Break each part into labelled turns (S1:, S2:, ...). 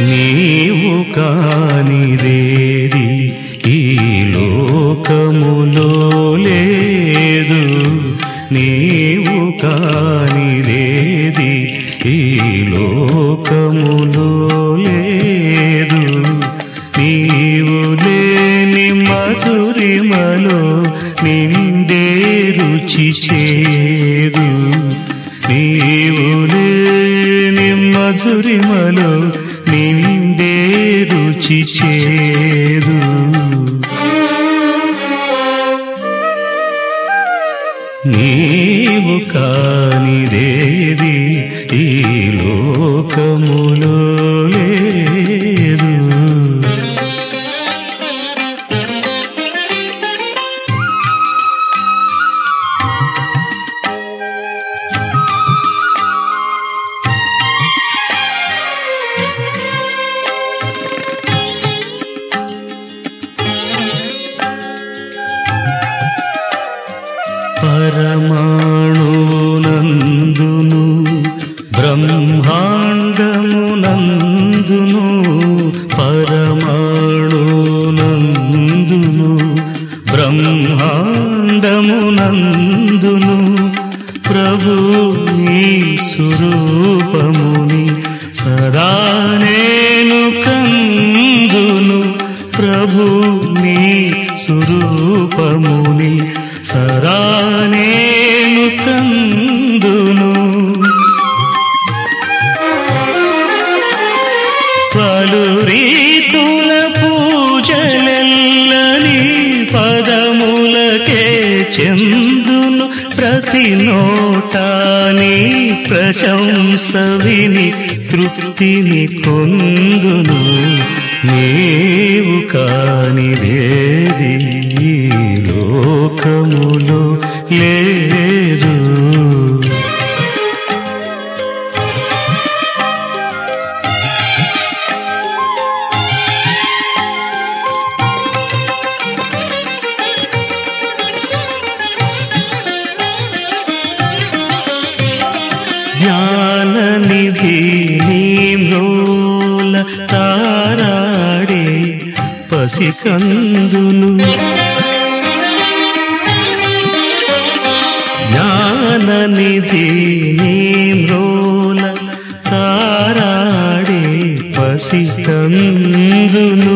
S1: నీవు కానిదేది ఈ లోకములో లేదు నీవు కానిదేది ఈ లోకములో లేదు నీవు లేని మధురిమలో నిండే రుచి చేదు నీవు లేని మధురిమలో నిండే రుచి చేదు నీవు కానిదేది ఈ లోకములో లేదు పరమాణునందును బ్రహ్మాండమునందును పరమాణునందును బ్రహ్మాండమునందును ప్రభు నీ స్వరూపముని సదా నేను కందును ప్రభు నీ స్వరూపముని సదా నేను కందును పలు రీతుల పూజలెల్లని పదములకే చెందును ప్రతి నోటాని ప్రశంస విని తృప్తిని కొందును నీవు కానిదేది ఈ లోకములో లేదు జ్ఞాననిధి నీమ్రోల తారాడే పసికందును జ్ఞాననిధి నీమ్రోల తారాడే పసికందును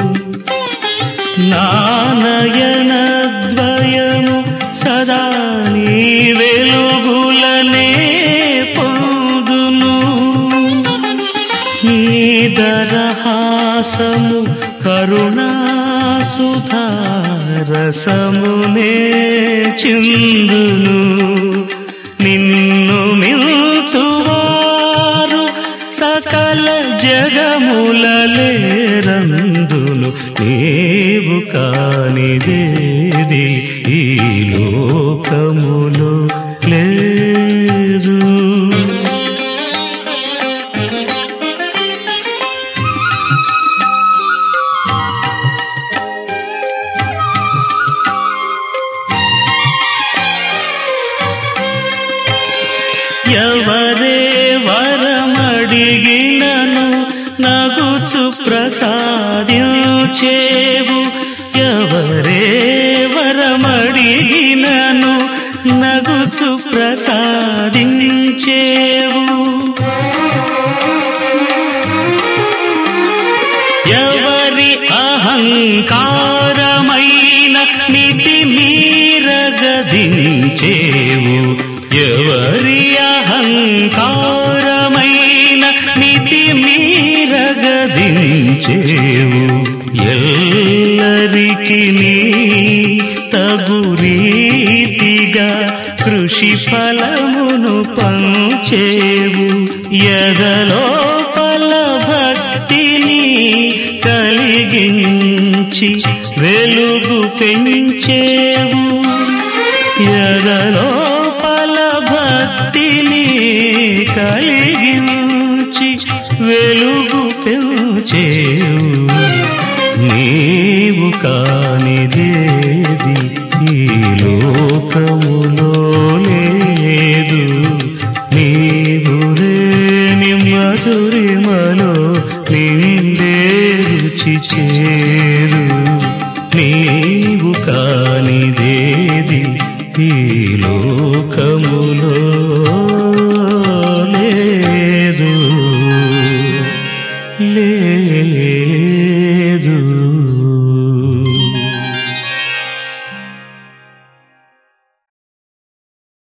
S1: నానయన ద్వయము సదా నీ వెలుగులనే పొందును నీదరహాసము కరుణాసుధారసమునే చిందును నిన్ను మిల్చువారు సకల జగములలేరందును నీవు కానిదేది ఈ లోకములో లేదు ఎవరే వరమడిగినను నగుచు ప్రసాదించేవు ఎవరే వరమడిగినను నగుచు ప్రసాదించేవు ఎవరి అహంకారమైన మితి మీరగదించేవు ఎవరి అహంకారమైన మితి మీరగదించేవు ఎల్లరికి నీ తగు రీతిగా కృషి ఫలమును పంచేవు ఎదలోపల భక్తిని కలిగించి వెలుగు పెంచేవు ఎదలోపల భక్తిని కలిగించి వెలుగు పెంచేవు నీవు కానిదేది ఈ లోకములో లేదు నీవు లేని మధురిమలో నిండు నిండే రుచి చేరు నీవు కానిదేది ఈ లోకములో